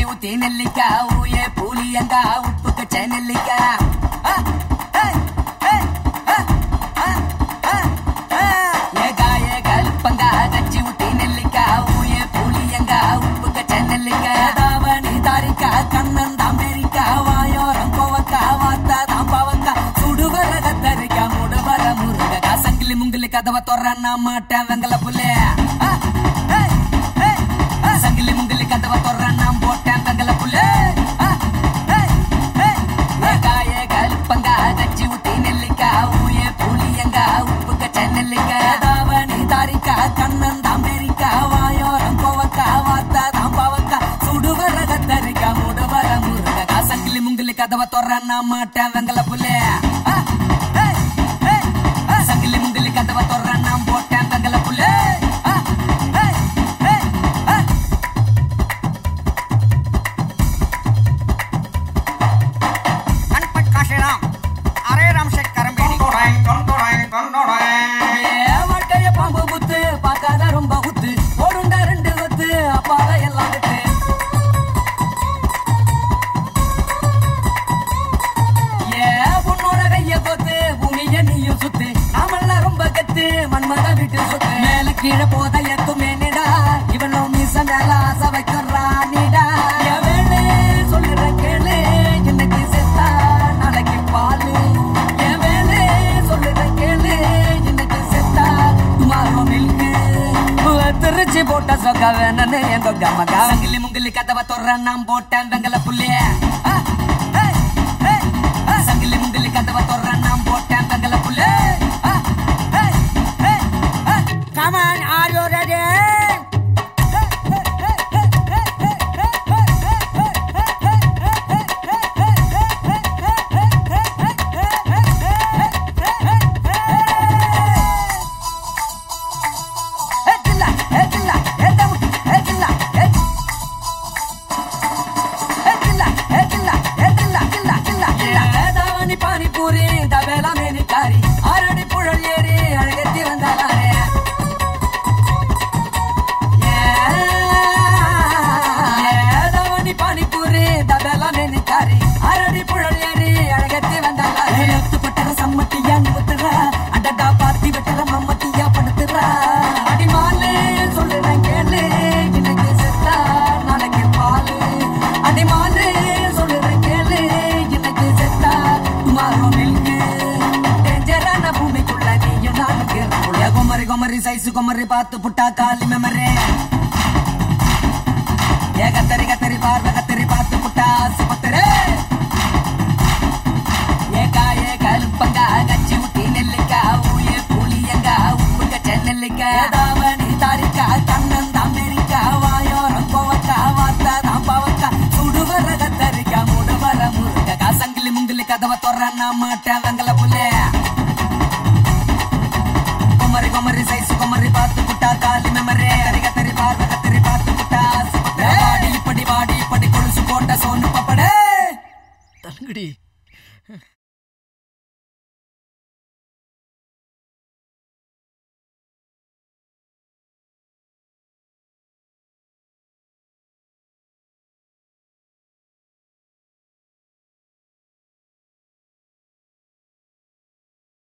ஊத்தி நெல்லிக்கா ஊயே புளியங்கா உப்பு கச்ச நெல்லிக்கா ஆ, ஏய், ஏய், ஆ, ஆ, ஆ, ஆ. ஏகா ஏகா லுப்பங்கா கச்சி ஊத்தி நெல்லிக்கா ஊயே புளியங்கா உப்பு கச்ச நெல்லிக்கா தாவணி தாரிக்கா கண்ணன் தாம்பேரிக்கா வாயோரம் கோவக்கா வாத்தா தாம்பாவக்கா சுடுவர கத்தரிக்கா முடுவர முருகக்கா சங்கிலி முங்கிலி கதவை தொற நான் மாட்டேன் வெங்கல புள்ளே ஆ, ஏய், ஏய், ஆ, சங்கிலி முங்கிலி கதவை தொற நான் போட்டேன் வெங்கல புள்ளே ஆ, ஏய், ஏய், ஏகா ஏகா லுப்பங்கா கச்சி ஊத்தி நெல்லிக்கா ஊயே புளியங்கா உப்பு கச்ச நெல்லிக்கா தாவணி தாரிக்கா கண்ணன் தாம்பேரிக்கா வாயோரம் கோவக்கா வாத்தா தாம்பாவக்கா சுடுவர கத்தரிக்கா முடுவர முருகக்கா சங்கிலி முங்கிலி கதவை தொற நான் மாட்டேன் வெங்கல புள்ளே ஆ, ஏய், ஏய், ஆ, சங்கிலி முங்கிலி கதவை தொற நான் போட்டேன் வெங்கல புள்ளே ஆ, ஏய், ஏய், ஆ. गणपत काशीराम अरे राम से करमेनी ஏ, வாட்டைய பாம்பு புத்து பார்க்காத ரொம்ப குத்து ஓடுண்டா ரெண்டு கொத்து அப்பால எல்லாம் விட்டு ஏ உன்னோட கைய கொத்து பூமிய நீயும் சுத்து நாமெல்லாம் ரொம்ப கத்து மண்மத விட்டு சுத்து மேல கீழே போத எத்துமே நிடா இவனும் மீச மேல ஆசை வைக்கிறானிடா என் வேலை சொல்லுற கேளு இன்னைக்கு செத்தா நாளைக்கு பாலு என் வேலை சொல்லுற கேளு இன்னைக்கு செத்தா டுமாரோ மில்கு திருச்சி போட்ட சொக்க வேணுன்னு எங்க கமகா சங்கிலி முங்கிலி கதவை தொற நான் போட்டேன் வெங்கல புள்ளிய சங்கிலி முங்கிலி கதவை தொற நான் போட்டேன் வெங்கல புள்ள Come on, are you ready? Panipuri தவேலா மேனிக்காரி ஆரடி Puzhal ஏறி அழகத்தி வந்தாரே ஏதவனி பானிபூரி தபேலா மேனிக்காரி அரடி புழல் ஏறி அழகத்தி வந்தாரே எத்து பட்டற சம்மட்டியா நிமித்துறா அடடா பாத்தி வெட்டற மம்மட்டியா படுத்துறா அடிமாலே சொல்லுறேன் கேளு இன்னைக்கு செத்தா நாளைக்கு பாலு அடிமாலே சொல்லுறேன் கேளு இன்னைக்கு செத்தா டுமாரோ மில்கு டேஞ்சரான பூமிக்குள்ள நீயும் நானும் கேட்குள்ள குமரி குமரி சைஸ் குமரி பார்த்து புட்டா காலி மெமரே ஏ கத்தரி கத்தரி பார்வை கத்தரி பார்த்து புட்டா சுபத்திரே ஏகா ஏகா லுப்பங்கா கச்சி ஊத்தி நெல்லிக்கா ஊயே புளியங்கா உப்பு கச்ச நெல்லிக்கா தாவணி தாரிக்கா கண்ணன் தாம்பேரிக்கா வாயோரம் கோவக்கா வாத்தா தாம்பாவக்கா சுடுவர கத்தரிக்கா முடுவர முருகக்கா சங்கிலி முங்கிலி கதவை தொற நான் மாட்டேன் வெங்கல புள்ளே குமரி குமரி சைஸ் குமரி பார்த்து புட்டா காலி மெமரே கரி கத்தரி பார்வை கத்தரி பார்த்து புட்டா சுபத்திரே. வாடி இப்படி வாடி இப்படி கொலுசு போட்ட சோனு பப்படே தள்ளுங்கடி